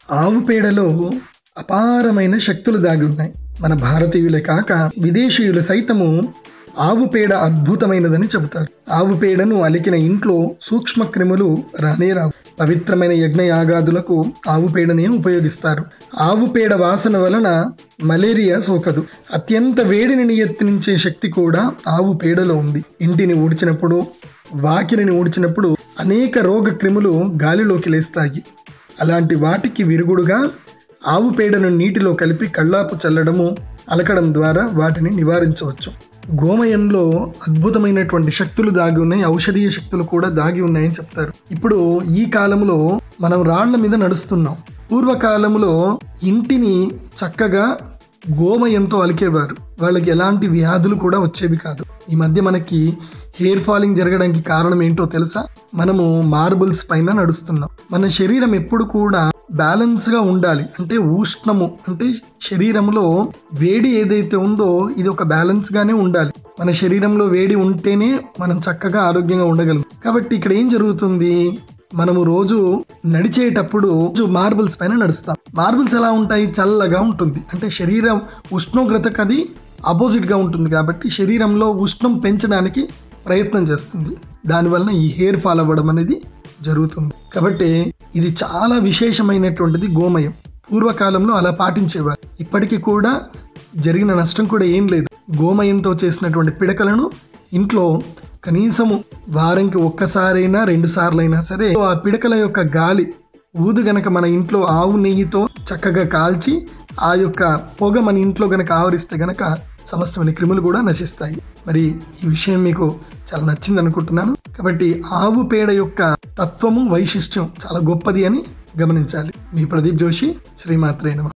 ఆవు పేడలో అపారమైన శక్తులు దాగి ఉన్నాయి మన భారతీయులే కాక విదేశీయులు సైతము ఆవు పేడ అద్భుతమైనదని చెబుతారు ఆవు పేడను అలికిన ఇంట్లో సూక్ష్మ క్రిములు రానే రావు పవిత్రమైన యజ్ఞయాగాదులకు ఆవు పేడనే ఉపయోగిస్తారు ఆవు పేడ వాసన వలన మలేరియా సోకదు అత్యంత వేడిని నియంత్రించే శక్తి కూడా ఆవు పేడలో ఉంది ఇంటిని ఊడ్చినప్పుడు వాకిలిని ఊడ్చినప్పుడు అనేక రోగ క్రిములు గాలిలోకి లేస్తాయి అలాంటి వాటికి విరుగుడుగా ఆవు పేడను నీటిలో కలిపి కళ్ళాపు చల్లడము అలకడం ద్వారా వాటిని నివారించవచ్చు గోమయంలో అద్భుతమైనటువంటి శక్తులు దాగి ఉన్నాయి ఔషధీయ శక్తులు కూడా దాగి ఉన్నాయని చెప్తారు ఇప్పుడు ఈ కాలంలో మనం రాళ్ల మీద నడుస్తున్నాం పూర్వకాలంలో ఇంటిని చక్కగా గోమయంతో అలికేవారు వాళ్ళకి ఎలాంటి వ్యాధులు కూడా వచ్చేవి కాదు ఈ మధ్య మనకి హెయిర్ ఫాలింగ్ జరగడానికి కారణం ఏంటో తెలుసా మనము మార్బుల్స్ పైన నడుస్తున్నాం మన శరీరం ఎప్పుడు కూడా బ్యాలెన్స్ గా ఉండాలి అంటే ఉష్ణము అంటే శరీరంలో వేడి ఏదైతే ఉందో ఇది ఒక బ్యాలెన్స్ గానే ఉండాలి మన శరీరంలో వేడి ఉంటేనే మనం చక్కగా ఆరోగ్యంగా ఉండగలం కాబట్టి ఇక్కడ ఏం జరుగుతుంది మనము రోజు నడిచేటప్పుడు మార్బుల్స్ పైన నడుస్తాం మార్బుల్స్ ఎలా ఉంటాయి చల్లగా ఉంటుంది అంటే శరీరం ఉష్ణోగ్రతకు అది ఆపోజిట్ గా ఉంటుంది కాబట్టి శరీరంలో ఉష్ణం పెంచడానికి ప్రయత్నం చేస్తుంది దానివలన ఈ హెయిర్ ఫాల్ అవ్వడం అనేది జరుగుతుంది కాబట్టి ఇది చాలా విశేషమైనటువంటిది గోమయం పూర్వకాలంలో అలా పాటించేవారు ఇప్పటికీ కూడా జరిగిన నష్టం కూడా ఏం లేదు గోమయంతో చేసినటువంటి పిడకలను ఇంట్లో కనీసము వారంకి ఒక్కసారైనా రెండు సార్లైనా సరే ఆ పిడకల యొక్క గాలి ఊదు గనక మన ఇంట్లో ఆవు నెయ్యితో చక్కగా కాల్చి ఆ యొక్క పొగ మన ఇంట్లో గనక ఆవరిస్తే గనక సమస్తమైన క్రిములు కూడా నశిస్తాయి మరి ఈ విషయం మీకు చాలా నచ్చింది అనుకుంటున్నాను కాబట్టి ఆవు పేడ యొక్క తత్వము వైశిష్ట్యం చాలా గొప్పది అని గమనించాలి మీ ప్రదీప్ జోషి శ్రీమాత్రే నమః